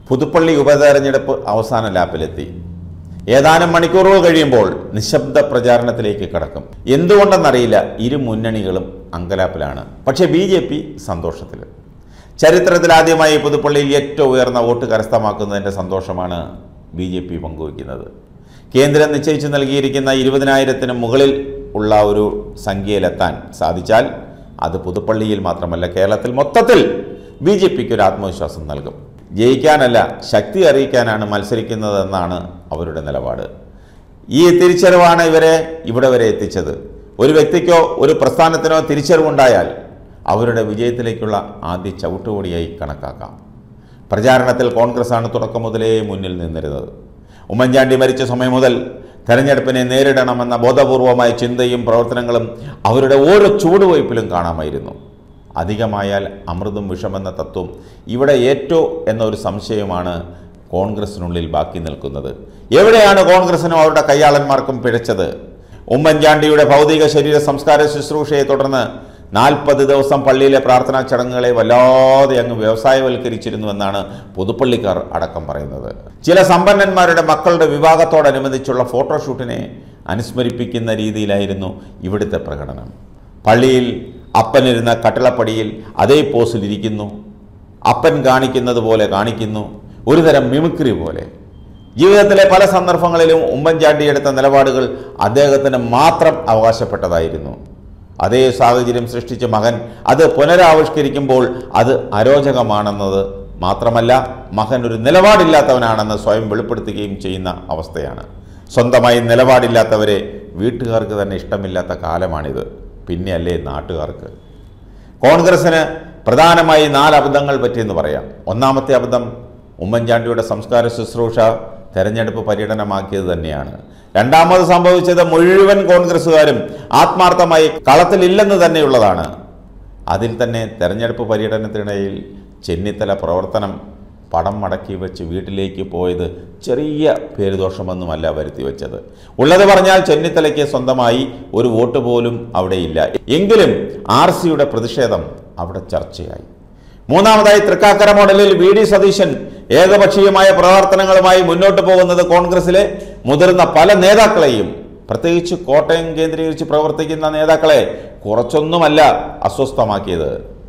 പുതുപ്പള്ളി ഉപതെരഞ്ഞെടുപ്പ് അവസാന ലാപ്പിലെത്തി ഏതാനും മണിക്കൂറുകൾ കഴിയുമ്പോൾ നിശബ്ദ പ്രചാരണത്തിലേക്ക് കടക്കും എന്തുകൊണ്ടെന്നറിയില്ല ഇരു മുന്നണികളും അങ്കലാപ്പിലാണ് പക്ഷേ ബി ജെ പി സന്തോഷത്തിൽ ചരിത്രത്തിലാദ്യമായി പുതുപ്പള്ളിയിൽ ഏറ്റവും ഉയർന്ന വോട്ട് കരസ്ഥമാക്കുന്നതിൻ്റെ സന്തോഷമാണ് ബി ജെ പി പങ്കുവയ്ക്കുന്നത് കേന്ദ്രം നിശ്ചയിച്ചു നൽകിയിരിക്കുന്ന ഇരുപതിനായിരത്തിന് മുകളിൽ ഉള്ള ഒരു സംഖ്യയിലെത്താൻ സാധിച്ചാൽ അത് പുതുപ്പള്ളിയിൽ മാത്രമല്ല കേരളത്തിൽ മൊത്തത്തിൽ ബി ജെ പിക്ക് ഒരു ആത്മവിശ്വാസം നൽകും ജയിക്കാനല്ല ശക്തി അറിയിക്കാനാണ് മത്സരിക്കുന്നതെന്നാണ് അവരുടെ നിലപാട് ഈ തിരിച്ചറിവാണ് ഇവരെ ഇവിടെ വരെ എത്തിച്ചത് ഒരു വ്യക്തിക്കോ ഒരു പ്രസ്ഥാനത്തിനോ തിരിച്ചറിവുണ്ടായാൽ അവരുടെ വിജയത്തിലേക്കുള്ള ആദ്യ ചവിട്ടുപടിയായി കണക്കാക്കാം പ്രചാരണത്തിൽ കോൺഗ്രസ്സാണ് തുടക്കം മുതലേ മുന്നിൽ നിന്നിരുന്നത് ഉമ്മൻചാണ്ടി മരിച്ച സമയം മുതൽ തെരഞ്ഞെടുപ്പിനെ നേരിടണമെന്ന ബോധപൂർവമായ ചിന്തയും പ്രവർത്തനങ്ങളും അവരുടെ ഓരോ ചുവടുവയ്പിലും കാണാമായിരുന്നു അധികമായാൽ അമൃതും വിഷമെന്ന തത്വം ഇവിടെ ഏറ്റോ എന്നൊരു സംശയമാണ് കോൺഗ്രസിനുള്ളിൽ ബാക്കി നിൽക്കുന്നത് എവിടെയാണ് കോൺഗ്രസിനും അവരുടെ കയ്യാളന്മാർക്കും പിഴച്ചത് ഉമ്മൻചാണ്ടിയുടെ ഭൗതിക ശരീര സംസ്കാര ശുശ്രൂഷയെ തുടർന്ന് നാൽപ്പത് ദിവസം പള്ളിയിലെ പ്രാർത്ഥനാ ചടങ്ങുകളെ വല്ലാതെ അങ്ങ് വ്യവസായവൽക്കരിച്ചിരുന്നുവെന്നാണ് പുതുപ്പള്ളിക്കാർ അടക്കം പറയുന്നത് ചില സമ്പന്നന്മാരുടെ മക്കളുടെ വിവാഹത്തോടനുബന്ധിച്ചുള്ള ഫോട്ടോഷൂട്ടിനെ അനുസ്മരിപ്പിക്കുന്ന രീതിയിലായിരുന്നു ഇവിടുത്തെ പ്രകടനം പള്ളിയിൽ അപ്പനിരുന്ന കട്ടിളപ്പടിയിൽ അതേ പോസിലിരിക്കുന്നു അപ്പൻ കാണിക്കുന്നത് പോലെ കാണിക്കുന്നു ഒരുതരം മിമിക്രി പോലെ ജീവിതത്തിലെ പല സന്ദർഭങ്ങളിലും ഉമ്മൻചാണ്ടി എടുത്ത നിലപാടുകൾ അദ്ദേഹത്തിന് മാത്രം അവകാശപ്പെട്ടതായിരുന്നു അതേ സാഹചര്യം സൃഷ്ടിച്ച മകൻ അത് പുനരാവിഷ്കരിക്കുമ്പോൾ അത് അരോചകമാണെന്നത് മാത്രമല്ല മകൻ ഒരു നിലപാടില്ലാത്തവനാണെന്ന് സ്വയം വെളിപ്പെടുത്തുകയും ചെയ്യുന്ന അവസ്ഥയാണ് സ്വന്തമായി നിലപാടില്ലാത്തവരെ വീട്ടുകാർക്ക് തന്നെ ഇഷ്ടമില്ലാത്ത കാലമാണിത് പിന്നെയല്ലേ നാട്ടുകാർക്ക് കോൺഗ്രസിന് പ്രധാനമായി നാല് അബദ്ധങ്ങൾ പറ്റിയെന്ന് പറയാം ഒന്നാമത്തെ അബദ്ധം ഉമ്മൻചാണ്ടിയുടെ സംസ്കാര ശുശ്രൂഷ തെരഞ്ഞെടുപ്പ് പര്യടനമാക്കിയത് തന്നെയാണ് രണ്ടാമത് സംഭവിച്ചത് മുഴുവൻ കോൺഗ്രസ്സുകാരും ആത്മാർത്ഥമായി കളത്തിലില്ലെന്ന് തന്നെയുള്ളതാണ് അതിൽ തന്നെ തെരഞ്ഞെടുപ്പ് പര്യടനത്തിനിടയിൽ ചെന്നിത്തല പ്രവർത്തനം പടം മടക്കി വെച്ച് വീട്ടിലേക്ക് പോയത് ചെറിയ പേരുദോഷമൊന്നുമല്ല വരുത്തി വെച്ചത് ഉള്ളത് പറഞ്ഞാൽ ചെന്നിത്തലയ്ക്ക് സ്വന്തമായി ഒരു വോട്ട് പോലും അവിടെയില്ല എങ്കിലും ആർ സിയുടെ പ്രതിഷേധം അവിടെ ചർച്ചയായി മൂന്നാമതായി തൃക്കാക്കര മോഡലിൽ വി ഡി സതീശൻ ഏകപക്ഷീയമായ പ്രവർത്തനങ്ങളുമായി മുന്നോട്ട് പോകുന്നത് കോൺഗ്രസിലെ മുതിർന്ന പല നേതാക്കളെയും പ്രത്യേകിച്ച് കോട്ടയം കേന്ദ്രീകരിച്ച് പ്രവർത്തിക്കുന്ന നേതാക്കളെ കുറച്ചൊന്നുമല്ല അസ്വസ്ഥമാക്കിയത്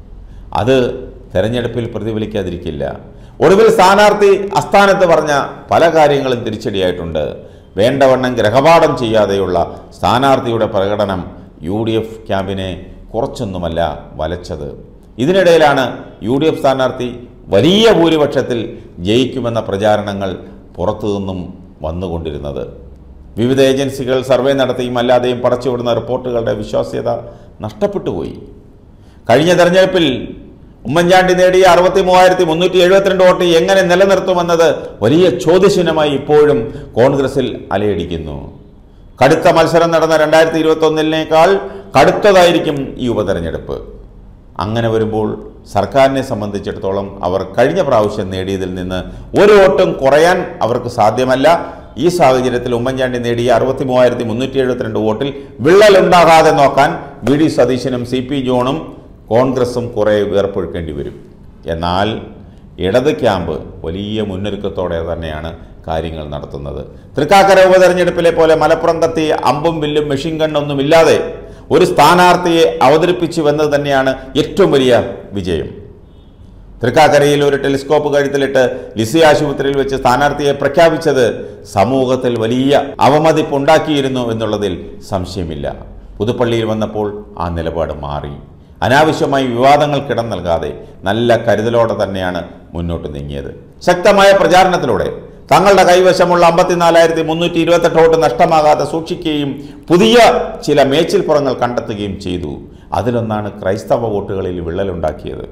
അത് തെരഞ്ഞെടുപ്പിൽ പ്രതിഫലിക്കാതിരിക്കില്ല ഒടുവിൽ സ്ഥാനാർത്ഥി അസ്ഥാനത്ത് പറഞ്ഞ പല കാര്യങ്ങളും തിരിച്ചടിയായിട്ടുണ്ട് വേണ്ടവണ്ണം ഗ്രഹപാഠം ചെയ്യാതെയുള്ള സ്ഥാനാർത്ഥിയുടെ പ്രകടനം യു ഡി എഫ് ക്യാമ്പിനെ കുറച്ചൊന്നുമല്ല വലച്ചത് ഇതിനിടയിലാണ് യു ഡി എഫ് സ്ഥാനാർത്ഥി വലിയ ഭൂരിപക്ഷത്തിൽ ജയിക്കുമെന്ന പ്രചാരണങ്ങൾ പുറത്തുനിന്നും വന്നുകൊണ്ടിരുന്നത് വിവിധ ഏജൻസികൾ സർവേ നടത്തിയും അല്ലാതെയും പടച്ചുവിടുന്ന റിപ്പോർട്ടുകളുടെ വിശ്വാസ്യത നഷ്ടപ്പെട്ടുപോയി കഴിഞ്ഞ തെരഞ്ഞെടുപ്പിൽ ഉമ്മൻചാണ്ടി നേടിയ അറുപത്തി മൂവായിരത്തി മുന്നൂറ്റി എഴുപത്തിരണ്ട് വോട്ട് എങ്ങനെ നിലനിർത്തുമെന്നത് വലിയ ചോദ്യചിഹ്നമായി ഇപ്പോഴും കോൺഗ്രസിൽ അലയടിക്കുന്നു കടുത്ത മത്സരം നടന്ന രണ്ടായിരത്തി ഇരുപത്തി ഒന്നിനേക്കാൾ കടുത്തതായിരിക്കും ഈ ഉപതെരഞ്ഞെടുപ്പ് അങ്ങനെ വരുമ്പോൾ സർക്കാരിനെ സംബന്ധിച്ചിടത്തോളം അവർ കഴിഞ്ഞ പ്രാവശ്യം നേടിയതിൽ നിന്ന് ഒരു വോട്ടും കുറയാൻ അവർക്ക് സാധ്യമല്ല ഈ സാഹചര്യത്തിൽ ഉമ്മൻചാണ്ടി നേടിയ അറുപത്തി മൂവായിരത്തി മുന്നൂറ്റി എഴുപത്തിരണ്ട് വോട്ടിൽ വിള്ളലുണ്ടാകാതെ നോക്കാൻ വി ഡി സതീശനും സി പി ജോണും കോൺഗ്രസും കുറേ വേർപ്പൊഴുക്കേണ്ടി വരും എന്നാൽ ഇടത് ക്യാമ്പ് വലിയ മുന്നൊരുക്കത്തോടെ തന്നെയാണ് കാര്യങ്ങൾ നടത്തുന്നത് തൃക്കാക്കര ഉപതെരഞ്ഞെടുപ്പിലെ പോലെ മലപ്പുറം കത്തി അമ്പും വില്ലും മെഷീൻ ഗണ്ണൊന്നുമില്ലാതെ ഒരു സ്ഥാനാർത്ഥിയെ അവതരിപ്പിച്ചുവെന്നത് തന്നെയാണ് ഏറ്റവും വലിയ വിജയം തൃക്കാക്കരയിൽ ഒരു ടെലിസ്കോപ്പ് കഴുത്തിലിട്ട് ലിസി ആശുപത്രിയിൽ വെച്ച് സ്ഥാനാർത്ഥിയെ പ്രഖ്യാപിച്ചത് സമൂഹത്തിൽ വലിയ അവമതിപ്പുണ്ടാക്കിയിരുന്നു എന്നുള്ളതിൽ സംശയമില്ല പുതുപ്പള്ളിയിൽ വന്നപ്പോൾ ആ നിലപാട് മാറി അനാവശ്യമായി വിവാദങ്ങൾക്കിടം നൽകാതെ നല്ല കരുതലോടെ തന്നെയാണ് മുന്നോട്ട് നീങ്ങിയത് ശക്തമായ പ്രചാരണത്തിലൂടെ തങ്ങളുടെ കൈവശമുള്ള അമ്പത്തിനാലായിരത്തി മുന്നൂറ്റി ഇരുപത്തെട്ട് വോട്ട് നഷ്ടമാകാതെ സൂക്ഷിക്കുകയും പുതിയ ചില മേച്ചിൽപ്പുറങ്ങൾ കണ്ടെത്തുകയും ചെയ്തു അതിലൊന്നാണ് ക്രൈസ്തവ വോട്ടുകളിൽ വിള്ളലുണ്ടാക്കിയത്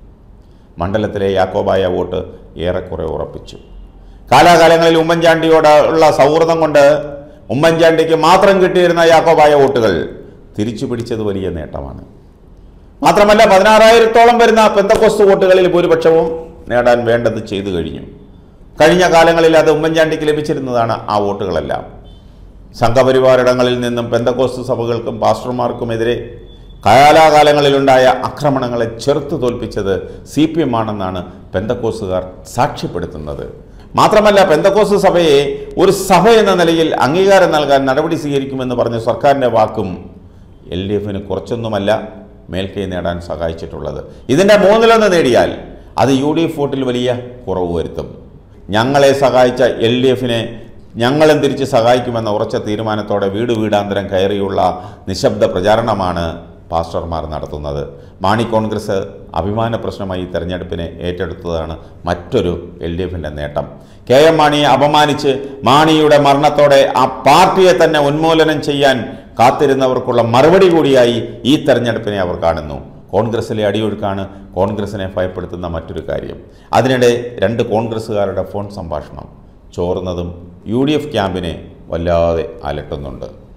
മണ്ഡലത്തിലെ യാക്കോബായ വോട്ട് ഏറെക്കുറെ ഉറപ്പിച്ചു കാലാകാലങ്ങളിൽ ഉമ്മൻചാണ്ടിയോട് ഉള്ള സൗഹൃദം കൊണ്ട് ഉമ്മൻചാണ്ടിക്ക് മാത്രം കിട്ടിയിരുന്ന യാക്കോബായ വോട്ടുകൾ തിരിച്ചു പിടിച്ചത് വലിയ നേട്ടമാണ് മാത്രമല്ല പതിനാറായിരത്തോളം വരുന്ന പെന്തക്കോസ്ത് വോട്ടുകളിൽ ഭൂരിപക്ഷവും നേടാൻ വേണ്ടത് ചെയ്തു കഴിഞ്ഞു കഴിഞ്ഞ കാലങ്ങളിൽ അത് ഉമ്മൻചാണ്ടിക്ക് ലഭിച്ചിരുന്നതാണ് ആ വോട്ടുകളെല്ലാം സംഘപരിവാറിടങ്ങളിൽ നിന്നും പെന്തക്കോസ്ത് സഭകൾക്കും പാസ്റ്റർമാർക്കുമെതിരെ കാലാകാലങ്ങളിലുണ്ടായ ആക്രമണങ്ങളെ ചെറുത്തു തോൽപ്പിച്ചത് സി പി എം ആണെന്നാണ് പെന്തക്കോസുകാർ സാക്ഷ്യപ്പെടുത്തുന്നത് മാത്രമല്ല പെന്തക്കോസ് സഭയെ ഒരു സഭ എന്ന നിലയിൽ അംഗീകാരം നൽകാൻ നടപടി സ്വീകരിക്കുമെന്ന് പറഞ്ഞ സർക്കാരിൻ്റെ വാക്കും എൽ ഡി എഫിന് കുറച്ചൊന്നുമല്ല മേൽക്കൈ നേടാൻ സഹായിച്ചിട്ടുള്ളത് ഇതിൻ്റെ മൂന്നിലൊന്ന് നേടിയാൽ അത് യു ഡി എഫ് വോട്ടിൽ വലിയ കുറവ് വരുത്തും ഞങ്ങളെ സഹായിച്ച എൽ ഡി എഫിനെ ഞങ്ങളും തിരിച്ച് സഹായിക്കുമെന്ന ഉറച്ച തീരുമാനത്തോടെ വീട് വീടാന്തരം കയറിയുള്ള നിശബ്ദ പ്രചാരണമാണ് പാസ്റ്റർമാർ നടത്തുന്നത് മാണി കോൺഗ്രസ് അഭിമാന പ്രശ്നമായി ഈ തെരഞ്ഞെടുപ്പിനെ ഏറ്റെടുത്തതാണ് മറ്റൊരു എൽ ഡി എഫിൻ്റെ നേട്ടം കെ എം മാണിയെ അപമാനിച്ച് മാണിയുടെ മരണത്തോടെ ആ പാർട്ടിയെ തന്നെ ഉന്മൂലനം ചെയ്യാൻ കാത്തിരുന്നവർക്കുള്ള മറുപടി കൂടിയായി ഈ തെരഞ്ഞെടുപ്പിനെ അവർ കാണുന്നു കോൺഗ്രസിലെ അടിയൊഴുക്കാണ് കോൺഗ്രസിനെ ഭയപ്പെടുത്തുന്ന മറ്റൊരു കാര്യം അതിനിടെ രണ്ട് കോൺഗ്രസ്സുകാരുടെ ഫോൺ സംഭാഷണം ചോർന്നതും യു ഡി എഫ് ക്യാമ്പിനെ വല്ലാതെ അലട്ടുന്നുണ്ട്